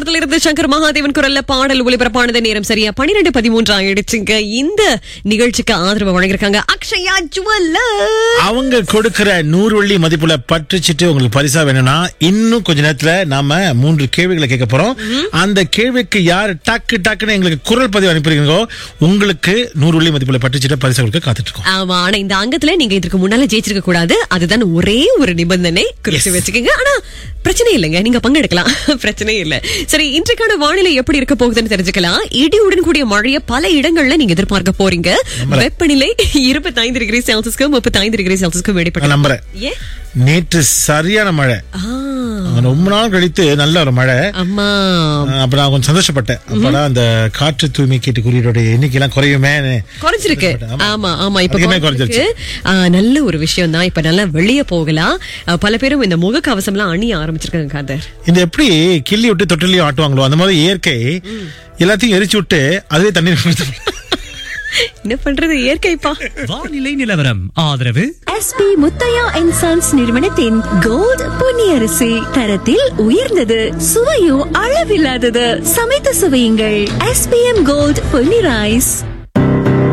படத்துல இருந்து சங்கர் மகாதேவன் குரல்ல பாடல் ஒளிபரப்பானது நேரம் சரியா பன்னிரெண்டு பதிமூன்று ஆயிடுச்சுங்க இந்த நிகழ்ச்சிக்கு ஆதரவு வழங்கியிருக்காங்க அக்ஷயா ஜுவல்லர் அவங்க கொடுக்கிற நூறு வெள்ளி மதிப்புல பற்றுச்சிட்டு உங்களுக்கு பரிசா வேணும்னா இன்னும் கொஞ்ச நேரத்துல நாம மூன்று கேள்விகளை கேட்க போறோம் அந்த கேள்விக்கு யார் டக்கு டக்குன்னு எங்களுக்கு குரல் பதிவு அனுப்பிடுறீங்களோ உங்களுக்கு நூறு வெள்ளி மதிப்புல பற்றுச்சிட்டு பரிசா கொடுக்க காத்துட்டு இருக்கோம் ஆமா ஆனா இந்த அங்கத்துல நீங்க இதற்கு முன்னால ஜெயிச்சிருக்க கூடாது அதுதான் ஒரே ஒரு நிபந்தனை குறிச்சு வச்சுக்கோங்க ஆனா பிரச்சனை இல்லைங்க நீங்க பங்கெடுக்கலாம் பிரச்சனை இல்ல சரி இன்றைக்கான வானிலை எப்படி இருக்க போகுதுன்னு தெரிஞ்சுக்கலாம் இடியுடன் கூடிய மழையை பல இடங்கள்ல நீங்க எதிர்பார்க்க போறீங்க வெப்பநிலை இருபத்தி ஐந்து டிகிரி செல்சியஸ்க்கு முப்பத்தி ஐந்து டிகிரி செல்சியஸ்க்கு நான் வெளிப்பட்ட நம்புறேன் ஏன் நேற்று சரியான மழை ஆ, ரொம்ப நாள் கழித்து நல்ல ஒரு மழை அம்மா அஹ் அப்ப நான் கொஞ்சம் சந்தோஷப்பட்டேன் அப்பதான் அந்த காற்று தூய்மை கேட்டு குறியீடோட எண்ணிக்கை எல்லாம் குறையுமே குறைஞ்சிருக்கு ஆமா ஆமா இப்ப அதிகமே குறைஞ்சிருக்கு ஆ, நல்ல ஒரு விஷயம் தான் இப்ப நல்லா வெளியே போகலாம் ஆ, பல பேரும் இந்த முகக்கவசம் எல்லாம் அணிய ஆரம்பிச்சிருக்காங்க காதர் இந்த எப்படி கிள்ளி விட்டு தொட்டிலையும் ஆட்டுவாங்களோ அந்த மாதிரி இயற்கை எல்லாத்தையும் எரிச்சு விட்டு அதுவே தண்ணீர் கொடுத்து என்ன பண்றது இயற்கைப்பா வானிலை நிலவரம் ஆதரவு எஸ்பி முத்தையா அண்ட் சன்ஸ் நிறுவனத்தின் கோல்ட் பொன்னியரிசி தரத்தில் உயர்ந்தது சுவையும் அளவில்லாதது சமைத்து சுவையுங்கள் எஸ்பிஎம் கோல்ட் பொன்னி ரைஸ்